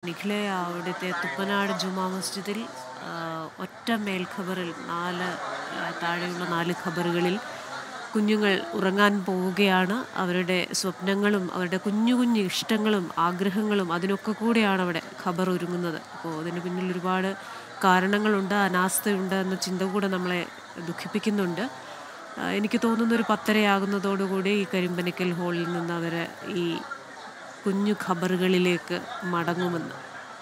നിഖിലെ അവിടുത്തെ തുപ്പനാട് ജുമാ മസ്ജിദിൽ ആ, ഒറ്റ മേൽ ഖബറിൽ നാല് ആ, താഴെയുള്ള നാല് ഖബറുകളിൽ കുഞ്ഞുങ്ങൾ ഉറങ്ങാൻ പോവുകയാണ് അവരുടെ സ്വപ്നങ്ങളും അവരുടെ കുഞ്ഞു കുഞ്ഞു ഇഷ്ടങ്ങളും ആഗ്രഹങ്ങളും അതിനൊക്കെ കൂടെയാണ് അവിടെ ഖബർ ഒരുങ്ങുന്നത് അപ്പോൾ അതിന് പിന്നിൽ ഒരുപാട് കാരണങ്ങളുണ്ട് അനാസ്ഥയുണ്ട് എന്ന ചിന്ത കൂടെ നമ്മളെ ദുഃഖിപ്പിക്കുന്നുണ്ട് ആ, എനിക്ക് തോന്നുന്നു ഒരു പത്തരയാകുന്നതോടുകൂടി ഈ കരിമ്പനിക്കൽ ഹോളിൽ നിന്ന് അവർ ഈ കുഞ്ഞു ഖബറുകളിലേക്ക് മടങ്ങുമെന്ന്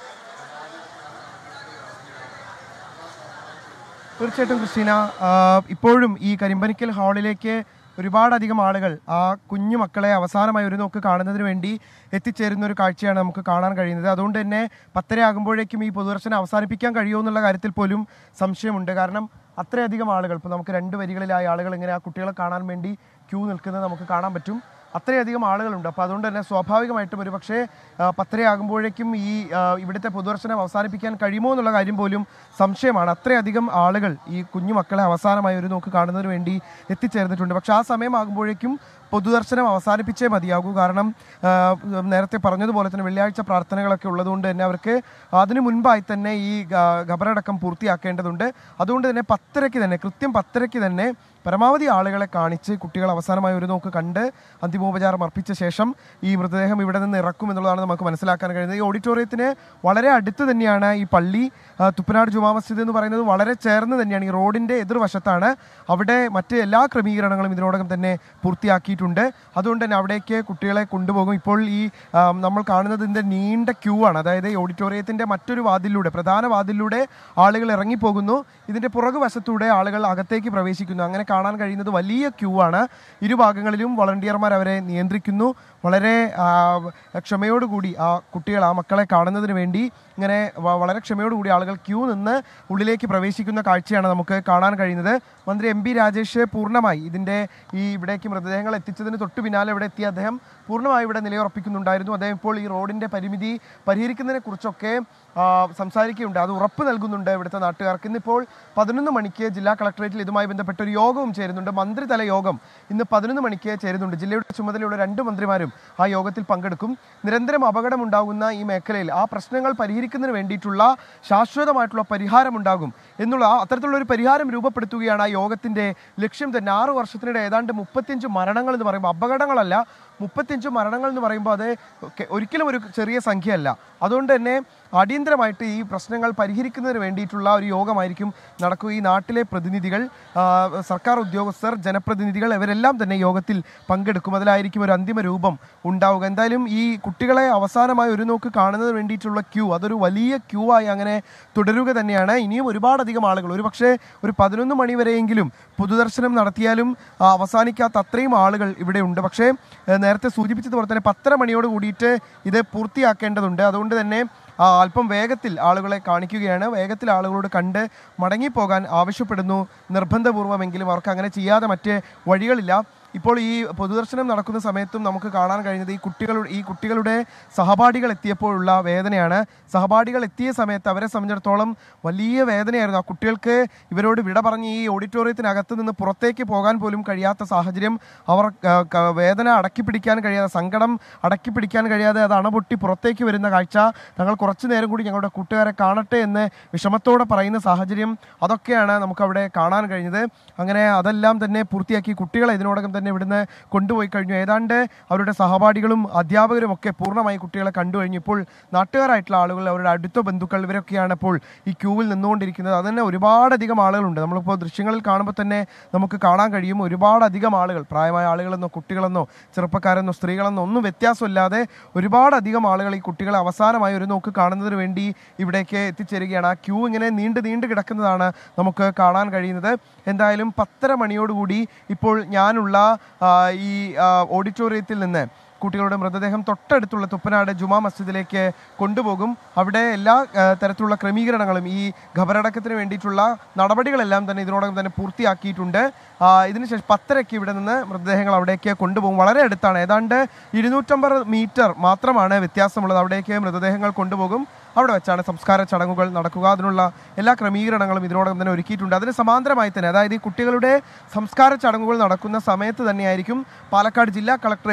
തീർച്ചയായിട്ടും ക്രിസ്റ്റീന ആ, ഇപ്പോഴും ഈ കരിമ്പനിക്കൽ ഹാളിലേക്ക് ഒരുപാടധികം ആളുകൾ ആ കുഞ്ഞു മക്കളെ അവസാനമായി ഒരു നോക്ക് കാണുന്നതിന് വേണ്ടി എത്തിച്ചേരുന്ന ഒരു കാഴ്ചയാണ് നമുക്ക് കാണാൻ കഴിയുന്നത് അതുകൊണ്ട് തന്നെ പത്തരയാകുമ്പോഴേക്കും ഈ പൊതുദർശനം അവസാനിപ്പിക്കാൻ കഴിയുമോ എന്നുള്ള കാര്യത്തിൽ പോലും സംശയമുണ്ട് കാരണം അത്രയധികം ആളുകൾ ഇപ്പോൾ നമുക്ക് രണ്ട് വരികളിലായി ആളുകൾ ഇങ്ങനെ ആ കുട്ടികളെ കാണാൻ വേണ്ടി ക്യൂ നിൽക്കുന്നത് നമുക്ക് കാണാൻ പറ്റും അത്രയധികം ആളുകളുണ്ട് അപ്പോൾ അതുകൊണ്ട് തന്നെ സ്വാഭാവികമായിട്ടും ഒരു പക്ഷേ ആ, പത്തരയാകുമ്പോഴേക്കും ഈ ആ, ഇവിടുത്തെ പൊതുദർശനം അവസാനിപ്പിക്കാൻ കഴിയുമോ എന്നുള്ള കാര്യം പോലും സംശയമാണ് അത്രയധികം ആളുകൾ ഈ കുഞ്ഞു മക്കളെ അവസാനമായി ഒരു നോക്ക് കാണുന്നതിന് വേണ്ടി എത്തിച്ചേർന്നിട്ടുണ്ട് പക്ഷേ ആ സമയമാകുമ്പോഴേക്കും പൊതുദർശനം അവസാനിപ്പിച്ചേ മതിയാകൂ കാരണം ആ, നേരത്തെ പറഞ്ഞതുപോലെ തന്നെ വെള്ളിയാഴ്ച പ്രാർത്ഥനകളൊക്കെ ഉള്ളതുകൊണ്ട് തന്നെ അവർക്ക് അതിനു മുൻപായി തന്നെ ഈ ഗ- ഖബറടക്കം പൂർത്തിയാക്കേണ്ടതുണ്ട് അതുകൊണ്ട് തന്നെ പത്തരയ്ക്ക് തന്നെ കൃത്യം പത്തരയ്ക്ക് തന്നെ പരമാവധി ആളുകളെ കാണിച്ച് കുട്ടികൾ അവസാനമായി ഒരു നോക്ക് കണ്ട് അന്തിമോപചാരം അർപ്പിച്ച ശേഷം ഈ മൃതദേഹം ഇവിടെ നിന്ന് ഇറക്കും എന്നുള്ളതാണ് നമുക്ക് മനസ്സിലാക്കാൻ കഴിയുന്നത് ഈ ഓഡിറ്റോറിയത്തിന് വളരെ അടുത്ത് തന്നെയാണ് ഈ പള്ളി ആ, തുപ്പനാട് ജുമാ മസ്ജിദ് എന്ന് പറയുന്നത് വളരെ ചേർന്ന് തന്നെയാണ് ഈ റോഡിൻ്റെ എതിർവശത്താണ് അവിടെ മറ്റ് എല്ലാ ക്രമീകരണങ്ങളും ഇതിനോടകം തന്നെ പൂർത്തിയാക്കിയിട്ടുണ്ട് അതുകൊണ്ട് തന്നെ അവിടേക്ക് കുട്ടികളെ കൊണ്ടുപോകും ഇപ്പോൾ ഈ ആ, നമ്മൾ കാണുന്നത് ഇതിൻ്റെ നീണ്ട ക്യൂ ആണ് അതായത് ഈ ഓഡിറ്റോറിയത്തിൻ്റെ മറ്റൊരു വാതിലൂടെ പ്രധാന വാതിലൂടെ ആളുകൾ ഇറങ്ങിപ്പോകുന്നു ഇതിൻ്റെ പുറകു വശത്തൂടെ ആളുകൾ അകത്തേക്ക് പ്രവേശിക്കുന്നു അങ്ങനെ കാണാൻ കഴിയുന്നത് വലിയ ക്യൂ ആണ് ഇരുഭാഗങ്ങളിലും വളണ്ടിയർമാർ അവരെ നിയന്ത്രിക്കുന്നു വളരെ ആ, ക്ഷമയോടുകൂടി ആ കുട്ടികൾ ആ മക്കളെ കാണുന്നതിന് വേണ്ടി ഇങ്ങനെ വ- വളരെ ക്ഷമയോടുകൂടി ആളുകൾ ക്യൂ നിന്ന് ഉള്ളിലേക്ക് പ്രവേശിക്കുന്ന കാഴ്ചയാണ് നമുക്ക് കാണാൻ കഴിയുന്നത് മന്ത്രി എം പി രാജേഷ് പൂർണ്ണമായി ഇതിൻ്റെ ഈ ഇവിടേക്ക് മൃതദേഹങ്ങൾ എത്തിച്ചതിന് തൊട്ടു പിന്നാലെ ഇവിടെ എത്തിയ അദ്ദേഹം പൂർണ്ണമായി ഇവിടെ നിലയുറപ്പിക്കുന്നുണ്ടായിരുന്നു അദ്ദേഹം ഇപ്പോൾ ഈ റോഡിൻ്റെ പരിമിതി പരിഹരിക്കുന്നതിനെ കുറിച്ചൊക്കെ ആ, സംസാരിക്കുകയുണ്ട് അത് ഉറപ്പ് നൽകുന്നുണ്ട് ഇവിടുത്തെ നാട്ടുകാർക്ക് ഇന്നിപ്പോൾ പതിനൊന്ന് മണിക്ക് ജില്ലാ കളക്ടറേറ്റിൽ ഇതുമായി ബന്ധപ്പെട്ട ഒരു യോഗവും ചേരുന്നുണ്ട് മന്ത്രിതല യോഗം ഇന്ന് പതിനൊന്ന് മണിക്ക് ചേരുന്നുണ്ട് ജില്ലയുടെ ചുമതലയുള്ള രണ്ട് മന്ത്രിമാരും ആ യോഗത്തിൽ പങ്കെടുക്കും നിരന്തരം അപകടമുണ്ടാകുന്ന ഈ മേഖലയിൽ ആ പ്രശ്നങ്ങൾ പരിഹരിക്കുന്നതിന് വേണ്ടിയിട്ടുള്ള ശാശ്വതമായിട്ടുള്ള പരിഹാരം ഉണ്ടാകും എന്നുള്ള ആ അത്തരത്തിലുള്ള ഒരു പരിഹാരം രൂപപ്പെടുത്തുകയാണ് ആ യോഗത്തിന്റെ ലക്ഷ്യം തന്നെ ആറു വർഷത്തിനിടെ ഏതാണ്ട് മുപ്പത്തിയഞ്ച് മരണങ്ങൾ എന്ന് പറയുമ്പോൾ അപകടങ്ങളല്ല മുപ്പത്തിയഞ്ച് മരണങ്ങൾ എന്ന് പറയുമ്പോൾ അത് ഒക്കെ ഒരിക്കലും ഒരു ചെറിയ സംഖ്യയല്ല അതുകൊണ്ട് തന്നെ അടിയന്തരമായിട്ട് ഈ പ്രശ്നങ്ങൾ പരിഹരിക്കുന്നതിന് വേണ്ടിയിട്ടുള്ള ഒരു യോഗമായിരിക്കും നടക്കുക ഈ നാട്ടിലെ പ്രതിനിധികൾ ആ, സർക്കാർ ഉദ്യോഗസ്ഥർ ജനപ്രതിനിധികൾ ഇവരെല്ലാം തന്നെ യോഗത്തിൽ പങ്കെടുക്കും അതിലായിരിക്കും ഒരു അന്തിമ രൂപം ഉണ്ടാവുക എന്തായാലും ഈ കുട്ടികളെ അവസാനമായി ഒരു നോക്ക് കാണുന്നതിന് വേണ്ടിയിട്ടുള്ള ക്യൂ അതൊരു വലിയ ക്യൂ ആയി അങ്ങനെ തുടരുക തന്നെയാണ് ഇനിയും ഒരുപാടധികം ആളുകൾ ഒരു പക്ഷേ ഒരു പതിനൊന്ന് മണി വരെയെങ്കിലും പൊതുദർശനം നടത്തിയാലും ആ, അവസാനിക്കാത്ത അത്രയും ആളുകൾ ഇവിടെ ഉണ്ട് പക്ഷേ ഏഹ്, നേരത്തെ സൂചിപ്പിച്ചതുപോലെ തന്നെ പത്തര മണിയോട് കൂടിയിട്ട് ഇത് പൂർത്തിയാക്കേണ്ടതുണ്ട് അതുകൊണ്ട് തന്നെ ആ, അല്പം വേഗത്തിൽ ആളുകളെ കാണിക്കുകയാണ് വേഗത്തിൽ ആളുകളോട് കണ്ട് മടങ്ങിപ്പോകാൻ ആവശ്യപ്പെടുന്നു നിർബന്ധപൂർവ്വമെങ്കിലും അവർക്ക് അങ്ങനെ ചെയ്യാതെ മറ്റ് വഴികളില്ല ഇപ്പോൾ ഈ പൊതുദർശനം നടക്കുന്ന സമയത്തും നമുക്ക് കാണാൻ കഴിയുന്നത് ഈ കുട്ടികളുടെ ഈ കുട്ടികളുടെ സഹപാഠികൾ എത്തിയപ്പോഴുള്ള വേദനയാണ് സഹപാഠികൾ എത്തിയ സമയത്ത് അവരെ സംബന്ധിച്ചിടത്തോളം വലിയ വേദനയായിരുന്നു ആ കുട്ടികൾക്ക് ഇവരോട് വിട പറഞ്ഞ് ഈ ഓഡിറ്റോറിയത്തിനകത്ത് നിന്ന് പുറത്തേക്ക് പോകാൻ പോലും കഴിയാത്ത സാഹചര്യം അവർ ആ, ക- വേദന അടക്കി പിടിക്കാൻ കഴിയാതെ സങ്കടം അടക്കി പിടിക്കാൻ കഴിയാതെ അത് അണപൊട്ടി പുറത്തേക്ക് വരുന്ന കാഴ്ച ഞങ്ങൾ കുറച്ചു നേരം കൂടി ഞങ്ങളുടെ കൂട്ടുകാരെ കാണട്ടെ എന്ന് വിഷമത്തോടെ പറയുന്ന സാഹചര്യം അതൊക്കെയാണ് നമുക്കവിടെ കാണാൻ കഴിഞ്ഞത് അങ്ങനെ അതെല്ലാം തന്നെ പൂർത്തിയാക്കി കുട്ടികളെ ഇതിനോടകം തന്നെ ഇവിടുന്ന് കൊണ്ടുപോയി കഴിഞ്ഞു ഏതാണ്ട് അവരുടെ സഹപാഠികളും അധ്യാപകരും ഒക്കെ പൂർണ്ണമായി കുട്ടികളെ കണ്ടു കഴിഞ്ഞു ഇപ്പോൾ നാട്ടുകാരായിട്ടുള്ള ആളുകൾ അവരുടെ അടുത്ത ബന്ധുക്കൾ ഇവരൊക്കെയാണ് ഇപ്പോൾ ഈ ക്യൂവിൽ നിന്നുകൊണ്ടിരിക്കുന്നത് അത് തന്നെ ഒരുപാടധികം ആളുകളുണ്ട് നമ്മളിപ്പോൾ ദൃശ്യങ്ങളിൽ കാണുമ്പോൾ തന്നെ നമുക്ക് കാണാൻ കഴിയും ഒരുപാടധികം ആളുകൾ പ്രായമായ ആളുകളെന്നോ കുട്ടികളെന്നോ ചെറുപ്പക്കാരെന്നോ സ്ത്രീകളെന്നോ ഒന്നും വ്യത്യാസമില്ലാതെ ഒരുപാടധികം ആളുകൾ ഈ കുട്ടികളെ അവസാനമായി ഒരു നോക്ക് കാണുന്നതിന് വേണ്ടി ഇവിടേക്ക് എത്തിച്ചേരുകയാണ് ആ ക്യൂ ഇങ്ങനെ നീണ്ടു നീണ്ടു കിടക്കുന്നതാണ് നമുക്ക് കാണാൻ കഴിയുന്നത് എന്തായാലും പത്തര മണിയോടുകൂടി ഇപ്പോൾ ഞാനുള്ള ആ, ഈ ആ, ഓഡിറ്റോറിയത്തിൽ നിന്ന് കുട്ടികളുടെ മൃതദേഹം തൊട്ടടുത്തുള്ള തുപ്പനാട് ജുമാ മസ്ജിദിലേക്ക് കൊണ്ടുപോകും അവിടെ എല്ലാ ആ, തരത്തിലുള്ള ക്രമീകരണങ്ങളും ഈ ഖബറടക്കത്തിന് വേണ്ടിയിട്ടുള്ള നടപടികളെല്ലാം തന്നെ ഇതിനോടകം തന്നെ പൂർത്തിയാക്കിയിട്ടുണ്ട് ആ, ഇതിനുശേഷം പത്തരയ്ക്ക് ഇവിടെ നിന്ന് മൃതദേഹങ്ങൾ അവിടേക്ക് കൊണ്ടുപോകും വളരെ അടുത്താണ് ഏതാണ്ട് ഇരുന്നൂറ്റമ്പത് മീറ്റർ മാത്രമാണ് വ്യത്യാസമുള്ളത് അവിടേക്ക് മൃതദേഹങ്ങൾ കൊണ്ടുപോകും അവിടെ വെച്ചാണ് സംസ്കാര ചടങ്ങുകൾ നടക്കുക അതിനുള്ള എല്ലാ ക്രമീകരണങ്ങളും ഇതിനോടകം തന്നെ ഒരുക്കിയിട്ടുണ്ട് അതിന് സമാന്തരമായി തന്നെ അതായത് ഈ കുട്ടികളുടെ സംസ്കാര ചടങ്ങുകൾ നടക്കുന്ന സമയത്ത് തന്നെയായിരിക്കും പാലക്കാട് ജില്ലാ കളക്ടറേറ്റിൽ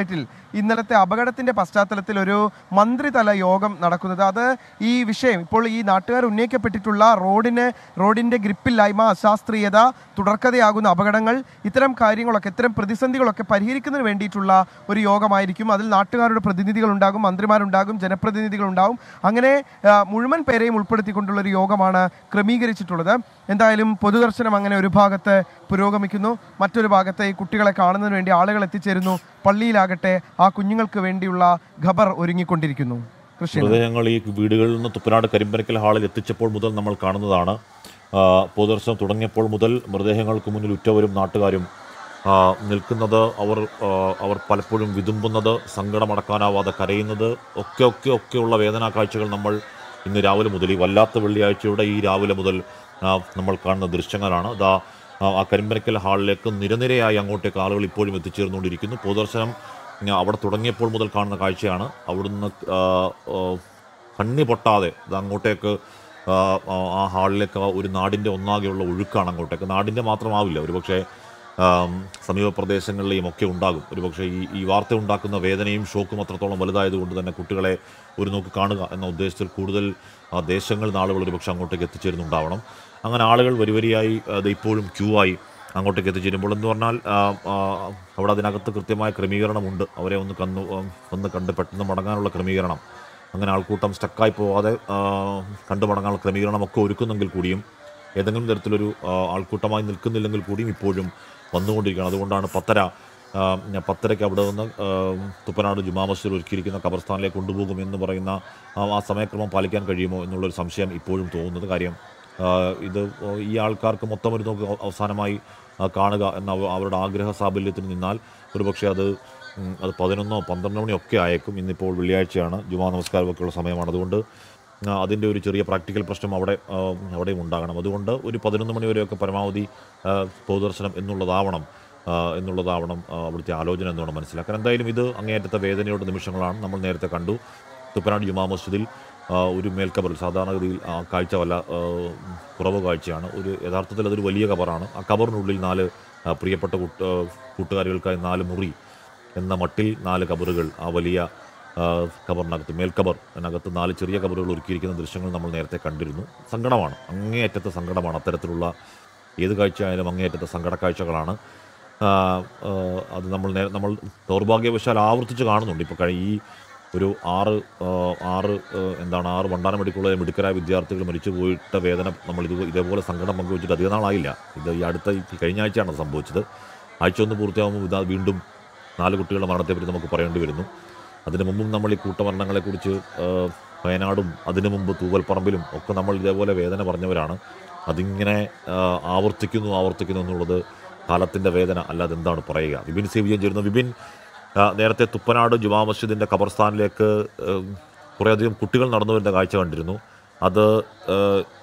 ഇന്നലത്തെ അപകടത്തിന്റെ പശ്ചാത്തലത്തിൽ ഒരു മന്ത്രിതല യോഗം നടക്കുന്നത് അത് ഈ വിഷയം ഇപ്പോൾ ഈ നാട്ടുകാർ ഉന്നയിക്കപ്പെട്ടിട്ടുള്ള റോഡിന് റോഡിന്റെ ഗ്രിപ്പില്ലായ്മ അശാസ്ത്രീയത തുടർക്കഥയാകുന്ന അപകടങ്ങൾ ഇത്തരം കാര്യങ്ങളൊക്കെ ഇത്തരം പ്രതിസന്ധികളൊക്കെ പരിഹരിക്കുന്നതിന് വേണ്ടിയിട്ടുള്ള ഒരു യോഗമായിരിക്കും അതിൽ നാട്ടുകാരുടെ പ്രതിനിധികൾ ഉണ്ടാകും മന്ത്രിമാരുണ്ടാകും ജനപ്രതിനിധികൾ ഉണ്ടാകും അങ്ങനെ ആ, മുഴുവൻ പേരെയും ഉൾപ്പെടുത്തിക്കൊണ്ടുള്ള ഒരു യോഗമാണ് ക്രമീകരിച്ചിട്ടുള്ളത് എന്തായാലും പൊതുദർശനം അങ്ങനെ ഒരു ഭാഗത്ത് പുരോഗമിക്കുന്നു മറ്റൊരു ഭാഗത്ത് ഈ കുട്ടികളെ കാണുന്നതിന് വേണ്ടി ആളുകൾ എത്തിച്ചേരുന്നു പള്ളിയിലാകട്ടെ ആ കുഞ്ഞുങ്ങൾക്ക് വേണ്ടിയുള്ള ഖബർ ഒരുങ്ങിക്കൊണ്ടിരിക്കുന്നു കൃഷ്ണ മൃതദേഹങ്ങൾ ഈ വീടുകളിൽ നിന്ന് തുപ്പനാട് കരിമ്പനക്കൽ ഹാളിൽ എത്തിച്ചപ്പോൾ മുതൽ നമ്മൾ കാണുന്നതാണ് ആ, പൊതുദർശനം തുടങ്ങിയപ്പോൾ മുതൽ മൃതദേഹങ്ങൾക്ക് മുന്നിൽ ഉറ്റവരും നാട്ടുകാരും ആ, നിൽക്കുന്നത് അവർ ആ, അവർ പലപ്പോഴും വിതുമ്പുന്നത് സങ്കടമടക്കാനാവാതെ കരയുന്നത് ഒക്കെ ഒക്കെ ഒക്കെയുള്ള വേദനാ കാഴ്ചകൾ നമ്മൾ ഇന്ന് രാവിലെ മുതൽ ഈ വല്ലാത്ത വെള്ളിയാഴ്ചയുടെ ഈ രാവിലെ മുതൽ ആ, നമ്മൾ കാണുന്ന ദൃശ്യങ്ങളാണ് ദാ ആ, ആ കരിമ്പനക്കൽ ഹാളിലേക്ക് നിരനിരയായി അങ്ങോട്ടേക്ക് ആളുകൾ ഇപ്പോഴും എത്തിച്ചേർന്നുകൊണ്ടിരിക്കുന്നു പൊതുദർശനം ആ, അവിടെ തുടങ്ങിയപ്പോൾ മുതൽ കാണുന്ന കാഴ്ചയാണ് അവിടുന്ന് ആ, ആ, കണ്ണി പൊട്ടാതെ ഇത് അങ്ങോട്ടേക്ക് ആ, ആ, ആ ഹാളിലേക്ക് ആ ഒരു നാടിൻ്റെ ഒന്നാകെയുള്ള ഒഴുക്കാണ് അങ്ങോട്ടേക്ക് നാടിൻ്റെ മാത്രമാവില്ല ഒരുപക്ഷെ ആം, സമീപ പ്രദേശങ്ങളിലെയും ഒക്കെ ഉണ്ടാകും ഒരുപക്ഷെ ഈ ഈ വാർത്ത ഉണ്ടാക്കുന്ന വേദനയും ഷോക്കും അത്രത്തോളം വലുതായതുകൊണ്ട് തന്നെ കുട്ടികളെ ഒരു നോക്ക് കാണുക എന്ന ഉദ്ദേശത്തിൽ കൂടുതൽ ആ, ദേശങ്ങളിൽ നിന്ന് ആളുകൾ ഒരുപക്ഷെ അങ്ങോട്ടേക്ക് എത്തിച്ചേരുന്നുണ്ടാവണം അങ്ങനെ ആളുകൾ വരിവരിയായി അത് ഇപ്പോഴും ക്യൂ ആയി അങ്ങോട്ടേക്ക് എത്തിച്ചേരുമ്പോൾ എന്ന് പറഞ്ഞാൽ ആ, ആ, അവിടെ അതിനകത്ത് കൃത്യമായ ക്രമീകരണമുണ്ട് അവരെ ഒന്ന് കന്നു ഒന്ന് കണ്ട് പെട്ടെന്ന് മടങ്ങാനുള്ള ക്രമീകരണം അങ്ങനെ ആൾക്കൂട്ടം സ്റ്റക്കായി പോവാതെ ആ, കണ്ടു മടങ്ങാനുള്ള ക്രമീകരണമൊക്കെ ഒരുക്കുന്നെങ്കിൽ കൂടിയും ഏതെങ്കിലും തരത്തിലൊരു ആ, ആൾക്കൂട്ടമായി നിൽക്കുന്നില്ലെങ്കിൽ കൂടിയും ഇപ്പോഴും വന്നുകൊണ്ടിരിക്കുകയാണ് അതുകൊണ്ടാണ് പത്തര ആ, ഞാൻ പത്തരയ്ക്ക് അവിടെ നിന്ന് ആ, തുപ്പനാട് ജുമാ മസ്ജിദ് ഒരുക്കിയിരിക്കുന്ന ഖബർസ്ഥാനിലേക്ക് കൊണ്ടുപോകും എന്ന് പറയുന്ന ആ- ആ സമയക്രമം പാലിക്കാൻ കഴിയുമോ എന്നുള്ളൊരു സംശയം ഇപ്പോഴും തോന്നുന്നത് കാര്യം ആ, ഇത് ഈ ആൾക്കാർക്ക് മൊത്തം ഒരു നോക്ക് അവസാനമായി ആ, കാണുക എന്ന അവ- അവരുടെ ആഗ്രഹ സാഫല്യത്തിന് നിന്നാൽ ഒരുപക്ഷെ അത് ഉം, അത് പതിനൊന്നോ പന്ത്രണ്ട് മണിയോ ഒക്കെ ആയേക്കും ഇന്നിപ്പോൾ വെള്ളിയാഴ്ചയാണ് ജുമാ നമസ്കാരമൊക്കെയുള്ള സമയമാണ് അതുകൊണ്ട് ആ, അതിൻ്റെ ഒരു ചെറിയ പ്രാക്ടിക്കൽ പ്രശ്നം അവിടെ ആ, അവിടെയും ഉണ്ടാകണം അതുകൊണ്ട് ഒരു പതിനൊന്ന് മണി വരെയൊക്കെ പരമാവധി ആ, പൊതുദർശനം എന്നുള്ളതാവണം ആ, എന്നുള്ളതാവണം ആ, അവിടുത്തെ ആലോചന എന്നുവേണം മനസ്സിലാക്കാൻ എന്തായാലും ഇത് അങ്ങേയറ്റത്തെ വേദനയുടെ നിമിഷങ്ങളാണ് നമ്മൾ നേരത്തെ കണ്ടു തുപ്പനാട് ജുമാ മസ്ജിദിൽ ആ, ഒരു മേൽക്കബറിൽ സാധാരണഗതിയിൽ ആ കാഴ്ച വല്ല ആ, കുറവ് കാഴ്ചയാണ് ഒരു യഥാർത്ഥത്തിൽ അതൊരു വലിയ കബറാണ് ആ കബറിനുള്ളിൽ നാല് ആ, പ്രിയപ്പെട്ട കൂട്ട് ആ, കൂട്ടുകാരികൾക്കായി നാല് മുറി എന്ന മട്ടിൽ നാല് കബറുകൾ ആ വലിയ ആ, കബറിനകത്ത് മേൽക്കബർ അതിനകത്ത് നാല് ചെറിയ കബറുകൾ ഒരുക്കിയിരിക്കുന്ന ദൃശ്യങ്ങൾ നമ്മൾ നേരത്തെ കണ്ടിരുന്നു സങ്കടമാണ് അങ്ങേയറ്റത്തെ സങ്കടമാണ് അത്തരത്തിലുള്ള ഏത് കാഴ്ചയായാലും അങ്ങേയറ്റത്തെ സങ്കട കാഴ്ചകളാണ് ആ, ആ, അത് നമ്മൾ നേ നമ്മൾ ദൗർഭാഗ്യവശാൽ ആവർത്തിച്ച് കാണുന്നുണ്ട് ഇപ്പോൾ കഴി ഈ ഒരു ആറ് ആ, ആറ് ആ, എന്താണ് ആറ് വണ്ടാനം മെഡിക്കൽ കോളേജ് മിടുക്കരായ വിദ്യാർത്ഥികൾ മരിച്ചു പോയിട്ട വേദന നമ്മൾ ഇത് ഇതേപോലെ സങ്കടം പങ്കുവച്ചിട്ട് അധികം നാളായില്ല ഇത് ഈ അടുത്ത ഈ കഴിഞ്ഞ ആഴ്ചയാണ് അത് സംഭവിച്ചത് ആഴ്ച ഒന്ന് പൂർത്തിയാകുമ്പോൾ ഇതാ വീണ്ടും നാല് കുട്ടികളുടെ മരണത്തെപ്പറ്റി നമുക്ക് പറയേണ്ടി വരുന്നു അതിനു മുമ്പും നമ്മൾ ഈ കൂട്ടമരണങ്ങളെക്കുറിച്ച് ആ, വയനാടും അതിനു മുമ്പ് തൂവൽപ്പറമ്പിലും ഒക്കെ നമ്മൾ ഇതേപോലെ വേദന പറഞ്ഞവരാണ് അതിങ്ങനെ ആ, ആവർത്തിക്കുന്നു ആവർത്തിക്കുന്നു എന്നുള്ളത് കാലത്തിൻ്റെ വേദന അല്ലാതെ എന്താണ് പറയുക വിപിൻ സി വിജയൻ ചേരുന്നു വിപിൻ ആ, നേരത്തെ തുപ്പനാട് ജുമാ മസ്ജിദിൻ്റെ ഖബർസ്ഥാനിലേക്ക് ഏം, കുറേയധികം കുട്ടികൾ നടന്നു വരുന്ന കാഴ്ച കണ്ടിരുന്നു അത് ഏ,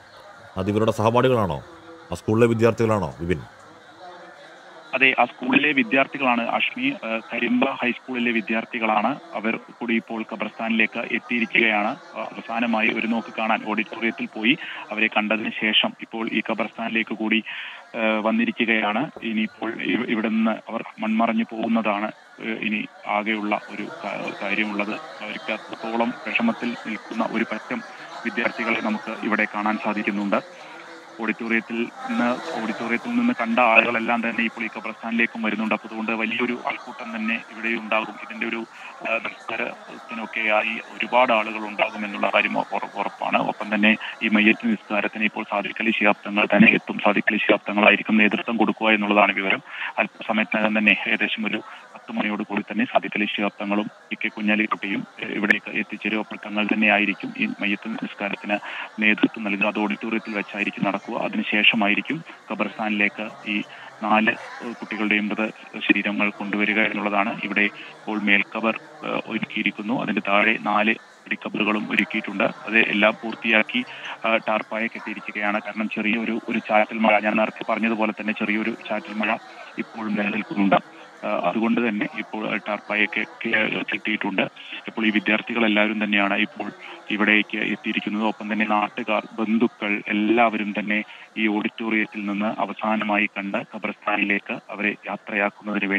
അത് ഇവരുടെ സഹപാഠികളാണോ ആ സ്കൂളിലെ വിദ്യാർത്ഥികളാണോ വിപിൻ അതെ ആ സ്കൂളിലെ വിദ്യാർത്ഥികളാണ് അഷ്മി ഏഹ് കരിമ്പ ഹൈസ്കൂളിലെ വിദ്യാർത്ഥികളാണ് അവർ കൂടി ഇപ്പോൾ ഖബർസ്ഥാനിലേക്ക് എത്തിയിരിക്കുകയാണ് ഏഹ് അവസാനമായി ഒരു നോക്ക് കാണാൻ ഓഡിറ്റോറിയത്തിൽ പോയി അവരെ കണ്ടതിന് ശേഷം ഇപ്പോൾ ഈ ഖബർസ്ഥാനിലേക്ക് കൂടി ഏഹ് വന്നിരിക്കുകയാണ് ഇനിയിപ്പോൾ ഇവ- ഇവിടെ നിന്ന് അവർ മൺമറഞ്ഞു പോകുന്നതാണ് ഏഹ് ഇനി ആകെയുള്ള ഒരു കാ- കാര്യമുള്ളത് അവർക്ക് അത്രത്തോളം വിഷമത്തിൽ നിൽക്കുന്ന ഒരു പറ്റം വിദ്യാർത്ഥികളെ നമുക്ക് ഇവിടെ കാണാൻ സാധിക്കുന്നുണ്ട് ഓഡിറ്റോറിയത്തിൽ നിന്ന് ഓഡിറ്റോറിയത്തിൽ നിന്ന് കണ്ട ആളുകളെല്ലാം തന്നെ ഇപ്പോൾ ഈ ഖബർസ്ഥാനിലേക്കും വരുന്നുണ്ട് അപ്പോൾ അതുകൊണ്ട് വലിയൊരു ആൾക്കൂട്ടം തന്നെ ഇവിടെ ഉണ്ടാകും ഇതിന്റെ ഒരു ആ, നിസ്കാരത്തിനൊക്കെ ആയി ഒരുപാട് ആളുകൾ ഉണ്ടാകും എന്നുള്ള കാര്യം ഉറ- ഉറപ്പാണ് ഒപ്പം തന്നെ ഈ മയ്യത്ത് നിസ്കാരത്തിന് ഇപ്പോൾ സാദിഖലി ശിഹാബ്ദങ്ങൾ തന്നെ എത്തും സാദിഖലി ശിഹാബ്ദങ്ങളായിരിക്കും നേതൃത്വം കൊടുക്കുക എന്നുള്ളതാണ് വിവരം അല്പസമയത്തിനകം തന്നെ ഏകദേശം ഒരു പത്ത് മണിയോട് കൂടി തന്നെ സാദിഖലി ശിഹാബ്ദങ്ങളും ഇ കെ കുഞ്ഞാലിക്കുട്ടിയും ഏഹ്, ഇവിടേക്ക് എത്തിച്ചേരും അപ്പോൾ തങ്ങൾ തന്നെ ആയിരിക്കും ഈ മയ്യത്ത് നിസ്കാരത്തിന് നേതൃത്വം നൽകുക അത് ഓഡിറ്റോറിയത്തിൽ വെച്ചായിരിക്കും നടക്കുക അതിനുശേഷമായിരിക്കും ഖബർസ്ഥാനിലേക്ക് ഈ നാല് ഏഹ്, കുട്ടികളുടെയും മൃത ശരീരങ്ങൾ കൊണ്ടുവരിക എന്നുള്ളതാണ് ഇവിടെ ഇപ്പോൾ മേൽക്കബർ ഏഹ്, ഒരുക്കിയിരിക്കുന്നു അതിന്റെ താഴെ നാല് ഇടിക്കബറുകളും ഒരുക്കിയിട്ടുണ്ട് അത് എല്ലാം പൂർത്തിയാക്കി ആ, ടാർപ്പായ കെട്ടിയിരിക്കുകയാണ് കാരണം ചെറിയൊരു ഒരു ചാറ്റൽ മഴ ഞാൻ നേരത്തെ പറഞ്ഞതുപോലെ തന്നെ ചെറിയൊരു ചാറ്റൽ മഴ ഇപ്പോഴും നിലനിൽക്കുന്നുണ്ട് ആ, അതുകൊണ്ട് തന്നെ ഇപ്പോൾ ടാർപ്പായൊക്കെ കെ- കെട്ടിയിട്ടുണ്ട് ഇപ്പോൾ ഈ വിദ്യാർത്ഥികൾ എല്ലാവരും തന്നെയാണ് ഇപ്പോൾ ഇവിടേക്ക് എത്തിയിരിക്കുന്നത് ഒപ്പം തന്നെ നാട്ടുകാർ ബന്ധുക്കൾ എല്ലാവരും തന്നെ ഈ ഓഡിറ്റോറിയത്തിൽ നിന്ന് അവസാനമായി കണ്ട് ഖബർസ്ഥാനിലേക്ക് അവരെ യാത്രയാക്കുന്നതിന് വേണ്ടി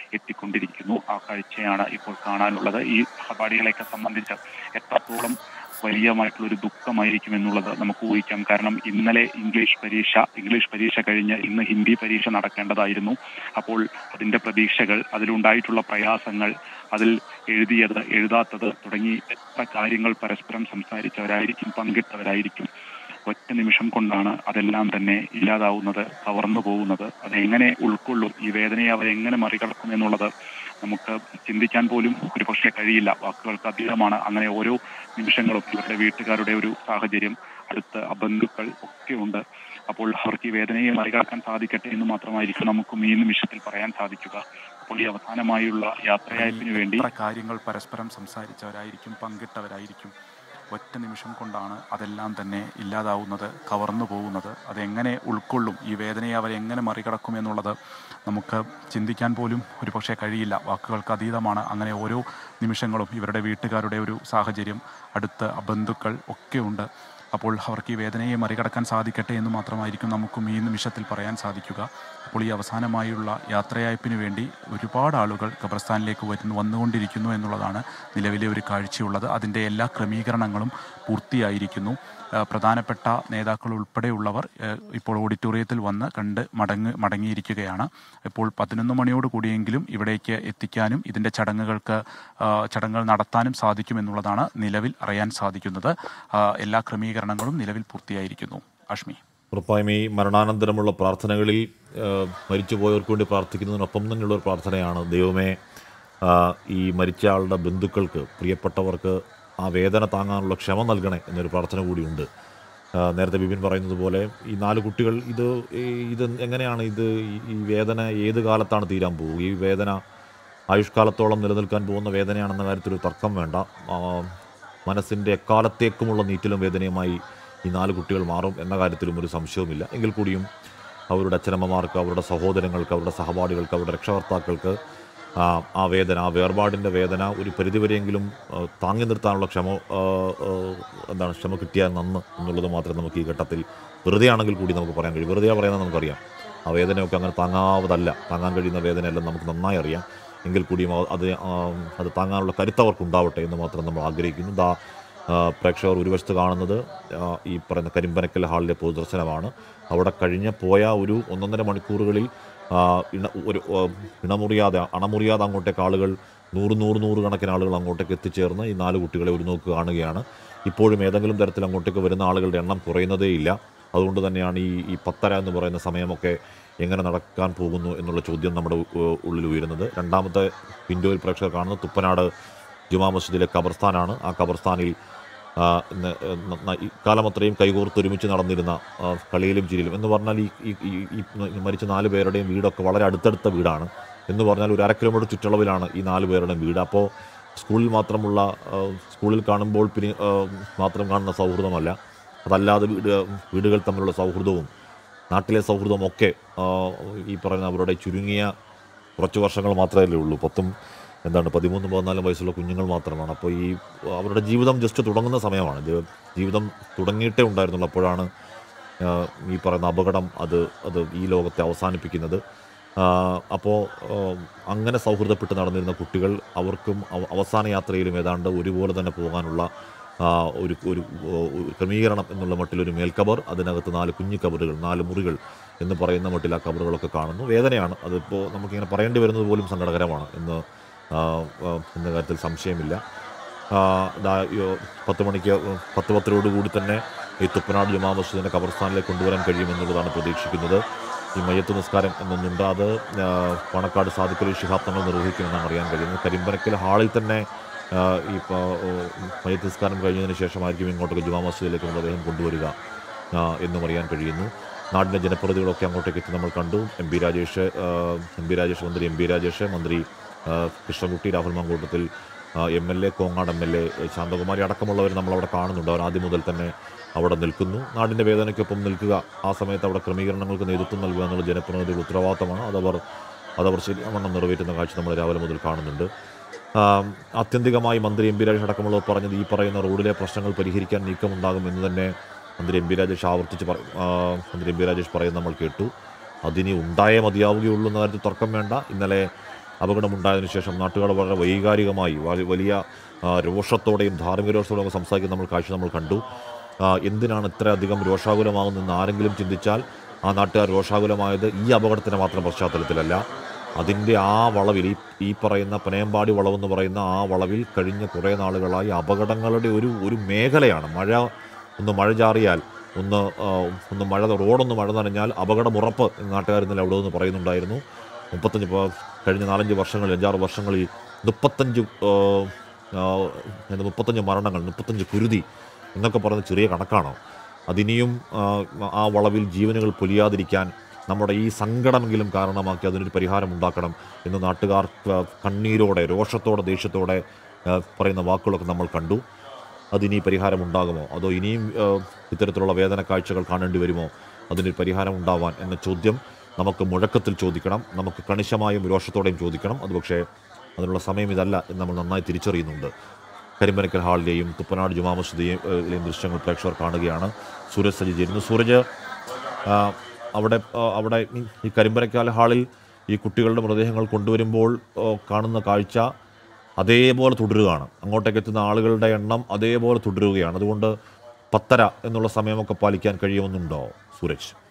എത്തിക്കൊണ്ടിരിക്കുന്നു ആ കാഴ്ചയാണ് ഇപ്പോൾ കാണാനുള്ളത് ഈ സഹപാഠികളെയൊക്കെ സംബന്ധിച്ച് എത്രത്തോളം വലിയമായിട്ടുള്ള ഒരു ദുഃഖമായിരിക്കും എന്നുള്ളത് നമുക്ക് ഊഹിക്കാം കാരണം ഇന്നലെ ഇംഗ്ലീഷ് പരീക്ഷ ഇംഗ്ലീഷ് പരീക്ഷ കഴിഞ്ഞ് ഇന്ന് ഹിന്ദി പരീക്ഷ നടക്കേണ്ടതായിരുന്നു അപ്പോൾ അതിന്റെ പ്രതീക്ഷകൾ അതിലുണ്ടായിട്ടുള്ള പ്രയാസങ്ങൾ അതിൽ എഴുതിയത് എഴുതാത്തത് തുടങ്ങി എത്ര കാര്യങ്ങൾ പരസ്പരം സംസാരിച്ചവരായിരിക്കും പങ്കിട്ടവരായിരിക്കും ഒറ്റ നിമിഷം കൊണ്ടാണ് അതെല്ലാം തന്നെ ഇല്ലാതാവുന്നത് കവർന്നു പോകുന്നത് അതെങ്ങനെ ഉൾക്കൊള്ളും ഈ വേദനയെ അവരെങ്ങനെ മറികടക്കും എന്നുള്ളത് നമുക്ക് ചിന്തിക്കാൻ പോലും ഒരുപക്ഷെ കഴിയില്ല വാക്കുകൾക്ക് അതീതമാണ് അങ്ങനെ ഓരോ നിമിഷങ്ങളും ഇവരുടെ വീട്ടുകാരുടെ ഒരു സാഹചര്യം അടുത്ത ബന്ധുക്കൾ ഒക്കെ ഉണ്ട് അപ്പോൾ അവർക്ക് ഈ വേദനയെ മറികടക്കാൻ സാധിക്കട്ടെ എന്ന് മാത്രമായിരിക്കും നമുക്കും ഈ നിമിഷത്തിൽ പറയാൻ സാധിക്കുക അപ്പോൾ ഈ അവസാനമായുള്ള യാത്രയയപ്പിന് വേണ്ടി എത്ര കാര്യങ്ങൾ പരസ്പരം സംസാരിച്ചവരായിരിക്കും പങ്കിട്ടവരായിരിക്കും ഒറ്റ നിമിഷം കൊണ്ടാണ് അതെല്ലാം തന്നെ ഇല്ലാതാവുന്നത് കവർന്നു പോകുന്നത് അതെങ്ങനെ ഉൾക്കൊള്ളും ഈ വേദനയെ അവരെങ്ങനെ മറികടക്കും എന്നുള്ളത് നമുക്ക് ചിന്തിക്കാൻ പോലും ഒരുപക്ഷെ കഴിയില്ല വാക്കുകൾക്ക് അതീതമാണ് അങ്ങനെ ഓരോ നിമിഷങ്ങളും ഇവരുടെ വീട്ടുകാരുടെ ഒരു സാഹചര്യം അടുത്ത ബന്ധുക്കൾ ഒക്കെ ഉണ്ട് അപ്പോൾ അവർക്ക് ഈ വേദനയെ മറികടക്കാൻ സാധിക്കട്ടെ എന്ന് മാത്രമായിരിക്കും നമുക്കും ഈ നിമിഷത്തിൽ പറയാൻ സാധിക്കുക അപ്പോൾ ഈ അവസാനമായുള്ള യാത്രയയപ്പിന് വേണ്ടി ഒരുപാട് ആളുകൾ ഖബർസ്ഥാനിലേക്ക് വരുന്നു വന്നുകൊണ്ടിരിക്കുന്നു എന്നുള്ളതാണ് നിലവിലെ ഒരു കാഴ്ചയുള്ളത് അതിൻ്റെ എല്ലാ ക്രമീകരണങ്ങളും പൂർത്തിയായിരിക്കുന്നു ആ, പ്രധാനപ്പെട്ട നേതാക്കൾ ഉൾപ്പെടെയുള്ളവർ ആ, ഇപ്പോൾ ഓഡിറ്റോറിയത്തിൽ വന്ന് കണ്ട് മടങ്ങ് മടങ്ങിയിരിക്കുകയാണ് ഇപ്പോൾ പതിനൊന്ന് മണിയോട് കൂടിയെങ്കിലും ഇവിടേക്ക് എത്തിക്കാനും ഇതിൻ്റെ ചടങ്ങുകൾക്ക് ആ, ചടങ്ങുകൾ നടത്താനും സാധിക്കും എന്നുള്ളതാണ് നിലവിൽ അറിയാൻ സാധിക്കുന്നത് ആ, എല്ലാ ക്രമീകരണങ്ങളും നിലവിൽ പൂർത്തിയായിരിക്കുന്നു അഷ്മി ഉറപ്പായും ഈ മരണാനന്തരമുള്ള പ്രാർത്ഥനകളിൽ ആ, മരിച്ചുപോയവർക്ക് വേണ്ടി പ്രാർത്ഥിക്കുന്നതിനൊപ്പം തന്നെയുള്ള ഒരു പ്രാർത്ഥനയാണ് ദൈവമേ ആ, ഈ മരിച്ച ആളുടെ ബന്ധുക്കൾക്ക് പ്രിയപ്പെട്ടവർക്ക് ആ വേദന താങ്ങാനുള്ള ക്ഷമ നൽകണേ എന്നൊരു പ്രാർത്ഥന കൂടിയുണ്ട് ആ, നേരത്തെ ബിപിൻ പറയുന്നത് പോലെ ഈ നാല് കുട്ടികൾ ഇത് ഈ- ഇത് എങ്ങനെയാണ് ഇത് ഈ- ഈ വേദന ഏത് കാലത്താണ് തീരാൻ പോകുക ഈ വേദന ആയുഷ്കാലത്തോളം നിലനിൽക്കാൻ പോകുന്ന വേദനയാണെന്ന കാര്യത്തിൽ ഒരു തർക്കം വേണ്ട ആ, മനസ്സിൻ്റെ എക്കാലത്തേക്കുമുള്ള നീറ്റിലും വേദനയുമായി ഈ നാല് കുട്ടികൾ മാറും എന്ന കാര്യത്തിലും ഒരു സംശയവുമില്ല എങ്കിൽ കൂടിയും അവരുടെ അച്ഛനമ്മമാർക്ക് അവരുടെ സഹോദരങ്ങൾക്ക് അവരുടെ സഹപാഠികൾക്ക് അവരുടെ രക്ഷകർത്താക്കൾക്ക് ആ, ആ വേദന ആ വേർപാടിൻ്റെ വേദന ഒരു പരിധിവരെയെങ്കിലും ആ, താങ്ങി നിർത്താനുള്ള ക്ഷമ ആ, ആ, എന്താണ് ക്ഷമ കിട്ടിയാൽ നന്ന് എന്നുള്ളത് മാത്രമേ നമുക്ക് ഈ ഘട്ടത്തിൽ വെറുതെ ആണെങ്കിൽ കൂടി നമുക്ക് പറയാൻ കഴിയും വെറുതെ പറയുന്നത് നമുക്കറിയാം ആ വേദനയൊക്കെ അങ്ങനെ താങ്ങാവതല്ല താങ്ങാൻ കഴിയുന്ന വേദനയെല്ലാം നമുക്ക് നന്നായി അറിയാം എങ്കിൽ കൂടിയും ആ- അത് ആ, അത് താങ്ങാനുള്ള കരുത്ത് അവർക്കുണ്ടാവട്ടെ എന്ന് മാത്രം നമ്മൾ ആഗ്രഹിക്കുന്നു ദാ ആ, പ്രേക്ഷകർ ഒരു വശത്ത് കാണുന്നത് ആ, ഈ പറയുന്ന കരിമ്പനക്കൽ ഹാളിലെ പൊതുദർശനമാണ് അവിടെ കഴിഞ്ഞ പോയ ഒരു ഒന്നൊന്നര മണിക്കൂറുകളിൽ ആ, ഇണ ഒരു ആ, ഇണമുറിയാതെ അണമുറിയാതെ അങ്ങോട്ടേക്ക് ആളുകൾ നൂറ് നൂറ് നൂറ് കണക്കിന് ആളുകൾ അങ്ങോട്ടേക്ക് എത്തിച്ചേർന്ന് ഈ നാല് കുട്ടികളെ ഒരു നോക്ക് കാണുകയാണ് ഇപ്പോഴും ഏതെങ്കിലും തരത്തിൽ അങ്ങോട്ടേക്ക് വരുന്ന ആളുകളുടെ എണ്ണം കുറയുന്നതേയില്ല അതുകൊണ്ട് തന്നെയാണ് ഈ ഈ പത്തര എന്ന് പറയുന്ന സമയമൊക്കെ എങ്ങനെ നടക്കാൻ പോകുന്നു എന്നുള്ള ചോദ്യം നമ്മുടെ ഉ- ഉള്ളിൽ ഉയരുന്നത് രണ്ടാമത്തെ വിൻഡോയിൽ പ്രേക്ഷകർ കാണുന്നത് തുപ്പനാട് ജുമാ മസ്ജിദിലെ ഖബർസ്ഥാനാണ് ആ ഖബർസ്ഥാനിൽ ആ, ഇന്ന് ന- ന- ഈ കാലം അത്രയും കൈകോർത്തൊരുമിച്ച് നടന്നിരുന്ന ആ, കളിയിലും ചിരിയിലും എന്ന് പറഞ്ഞാൽ ഈ ഈ- ഈ- ഈ മരിച്ച നാല് പേരുടെയും വീടൊക്കെ വളരെ അടുത്തടുത്ത വീടാണ് എന്ന് പറഞ്ഞാൽ ഒരു അര കിലോമീറ്റർ ചുറ്റളവിലാണ് ഈ നാല് പേരുടെയും വീട് അപ്പോൾ സ്കൂളിൽ മാത്രമുള്ള ആ, സ്കൂളിൽ കാണുമ്പോൾ പിന്നെ ആ, മാത്രം കാണുന്ന സൗഹൃദമല്ല അതല്ലാതെ വീട് വീടുകൾ തമ്മിലുള്ള സൗഹൃദവും നാട്ടിലെ സൗഹൃദവും ഒക്കെ ആ, ഈ പറയുന്ന അവരുടെ ചുരുങ്ങിയ കുറച്ച് വർഷങ്ങൾ മാത്രമേ ഉള്ളൂ പത്തും എന്താണ് പതിമൂന്നും പതിനാലും വയസ്സുള്ള കുഞ്ഞുങ്ങൾ മാത്രമാണ് അപ്പോൾ ഈ അവരുടെ ജീവിതം ജസ്റ്റ് തുടങ്ങുന്ന സമയമാണ് ജീ- ജീവിതം തുടങ്ങിയിട്ടേ ഉണ്ടായിരുന്നുള്ളൂ അപ്പോഴാണ് ആ, ഈ പറയുന്ന അപകടം അത് അത് ഈ ലോകത്തെ അവസാനിപ്പിക്കുന്നത് അപ്പോൾ അങ്ങനെ സൗഹൃദപ്പെട്ട് നടന്നിരുന്ന കുട്ടികൾ അവർക്കും അവ- അവസാന യാത്രയിലും ഏതാണ്ട് ഒരുപോലെ തന്നെ പോകാനുള്ള ആ, ഒരു ഒരു ഒരു ക്രമീകരണം എന്നുള്ള മട്ടിലൊരു മേൽക്കബർ അതിനകത്ത് നാല് കുഞ്ഞു കബറുകൾ നാല് മുറികൾ എന്ന് പറയുന്ന മട്ടിൽ ആ കബറുകളൊക്കെ കാണുന്നു വേദനയാണ് അതിപ്പോൾ നമുക്കിങ്ങനെ പറയേണ്ടി വരുന്നത് പോലും സങ്കടകരമാണ് എന്ന് ആ, ആ, എന്ന കാര്യത്തിൽ സംശയമില്ല ആ, ദാ യോ- പത്ത് മണിക്ക് പത്ത് പത്തരോട് കൂടി തന്നെ ഈ തുപ്പനാട് ജുമാ മസ്ജിദിനെ ഖബർസ്ഥാനിലേക്ക് കൊണ്ടുവരാൻ കഴിയുമെന്നുള്ളതാണ് പ്രതീക്ഷിക്കുന്നത് ഈ മയ്യത്ത് നിസ്കാരം എന്നൊന്നുണ്ട് അത് ആ, പണക്കാട് സാദിഖലി ശിഹാബ് തങ്ങൾ നിർവഹിക്കുമെന്നാണ് അറിയാൻ കഴിയുന്നത് കരിമ്പനക്കൽ ഹാളിൽ തന്നെ ആ, ഈ പ- ഓ, മയ്യത്ത് നിസ്കാരം കഴിഞ്ഞതിന് ശേഷമായിരിക്കും ഇങ്ങോട്ടേക്ക് ജുമാ മസ്ജിദിലേക്ക് മൃതദേഹം കൊണ്ടുവരിക ആ, എന്നും അറിയാൻ കഴിയുന്നു നാടിൻ്റെ ജനപ്രതിനിധികളൊക്കെ അങ്ങോട്ടേക്ക് എത്തി നമ്മൾ കണ്ടു എം പി രാജേഷ് ആ, എം പി രാജേഷ് മന്ത്രി എം പി രാജേഷ് മന്ത്രി ആ, Krishnankutty Rahul Mankoottathil M L A Kongad M L A Santhakumari അടക്കമുള്ളവർ നമ്മളവിടെ കാണുന്നുണ്ട് അവർ ആദ്യം മുതൽ തന്നെ അവിടെ നിൽക്കുന്നു നാടിൻ്റെ വേദനയ്ക്കൊപ്പം നിൽക്കുക ആ സമയത്ത് അവിടെ ക്രമീകരണങ്ങൾക്ക് നേതൃത്വം നൽകുക എന്നുള്ള ജനപ്രതിനിധിയുടെ ഉത്തരവാദിത്തമാണ് അതവർ അതവർ ശരിയാവണ്ണം നിറവേറ്റുന്ന കാഴ്ച നമ്മൾ രാവിലെ മുതൽ കാണുന്നുണ്ട് ആ, ആത്യന്തികമായി മന്ത്രി എം പി രാജേഷ് അടക്കമുള്ളവർ പറഞ്ഞത് ഈ പറയുന്ന റോഡിലെ പ്രശ്നങ്ങൾ പരിഹരിക്കാൻ നീക്കമുണ്ടാകും എന്ന് തന്നെ മന്ത്രി എം പി രാജേഷ് ആവർത്തിച്ച് പറ ആ, മന്ത്രി എം പി രാജേഷ് പറയുന്നത് നമ്മൾ കേട്ടു അതിനി ഉണ്ടായേ മതിയാവുകയുള്ളൂ എന്ന കാര്യത്തിൽ തർക്കം വേണ്ട ഇന്നലെ അപകടമുണ്ടായതിനു ശേഷം നാട്ടുകാർ വളരെ വൈകാരികമായി വ- വലിയ ആ, രോഷത്തോടെയും ധാർമ്മിക രോഷത്തോടെയും സംസാരിക്കുന്ന നമ്മൾ കാഴ്ച നമ്മൾ കണ്ടു ആ, എന്തിനാണ് ഇത്രയധികം രോഷാകുലമാകുന്നതെന്ന് ആരെങ്കിലും ചിന്തിച്ചാൽ ആ നാട്ടുകാർ രോഷാകുലമായത് ഈ അപകടത്തിൻ്റെ മാത്രം പശ്ചാത്തലത്തിലല്ല അതിൻ്റെ ആ വളവിൽ ഈ ഈ പറയുന്ന പനയമ്പാടി വളവെന്ന് പറയുന്ന ആ വളവിൽ കഴിഞ്ഞ കുറേ നാളുകളായി അപകടങ്ങളുടെ ഒരു ഒരു മേഖലയാണ് മഴ ഒന്ന് മഴ ചാറിയാൽ ഒന്ന് ആ, ഒന്ന് മഴ റോഡൊന്ന് മഴ നനഞ്ഞാൽ അപകടമുറപ്പ് എന്ന് നാട്ടുകാർ ഇന്നലെ അവിടെ നിന്ന് പറയുന്നുണ്ടായിരുന്നു മുപ്പത്തഞ്ച് ഇപ്പോൾ കഴിഞ്ഞ നാലഞ്ച് വർഷങ്ങളിൽ അഞ്ചാറ് വർഷങ്ങളിൽ മുപ്പത്തഞ്ച് ആ, ആ, എന്ത് മുപ്പത്തഞ്ച് മരണങ്ങൾ മുപ്പത്തഞ്ച് കുരുതി എന്നൊക്കെ പറയുന്ന ചെറിയ കണക്കാണോ അതിനിയും ആ, ആ വളവിൽ ജീവനുകൾ പൊലിയാതിരിക്കാൻ നമ്മുടെ ഈ സങ്കടമെങ്കിലും കാരണമാക്കി അതിനൊരു പരിഹാരം ഉണ്ടാക്കണം എന്ന് നാട്ടുകാർ ആ, കണ്ണീരോടെ രോഷത്തോടെ ദേഷ്യത്തോടെ ആ, പറയുന്ന വാക്കുകളൊക്കെ നമ്മൾ കണ്ടു അതിനി പരിഹാരം ഉണ്ടാകുമോ അതോ ഇനിയും ആ, ഇത്തരത്തിലുള്ള വേദന കാഴ്ചകൾ കാണേണ്ടി വരുമോ അതിനൊരു പരിഹാരം ഉണ്ടാവാൻ എന്ന ചോദ്യം നമുക്ക് മുഴക്കത്തിൽ ചോദിക്കണം നമുക്ക് കണിശമായും രോഷത്തോടെയും ചോദിക്കണം അത് പക്ഷേ അതിനുള്ള സമയം ഇതല്ല എന്ന് നമ്മൾ നന്നായി തിരിച്ചറിയുന്നുണ്ട് കരിമ്പനക്കൽ ഹാളിലെയും തുപ്പനാട് ജുമാ മസ്ജിദിലെയും ദൃശ്യങ്ങൾ പ്രേക്ഷകർ കാണുകയാണ് സൂരജ് സജി ചേരുന്നു സൂരജ് ആ, അവിടെ ആ, അവിടെ ഈ- ഈ കരിമ്പനക്കാൽ ഹാളിൽ ഈ കുട്ടികളുടെ മൃതദേഹങ്ങൾ കൊണ്ടുവരുമ്പോൾ ആ, കാണുന്ന കാഴ്ച അതേപോലെ തുടരുകയാണ് അങ്ങോട്ടേക്ക് എത്തുന്ന ആളുകളുടെ എണ്ണം അതേപോലെ തുടരുകയാണ് അതുകൊണ്ട് പത്തര എന്നുള്ള സമയമൊക്കെ പാലിക്കാൻ കഴിയുമെന്നുണ്ടോ സൂരജ്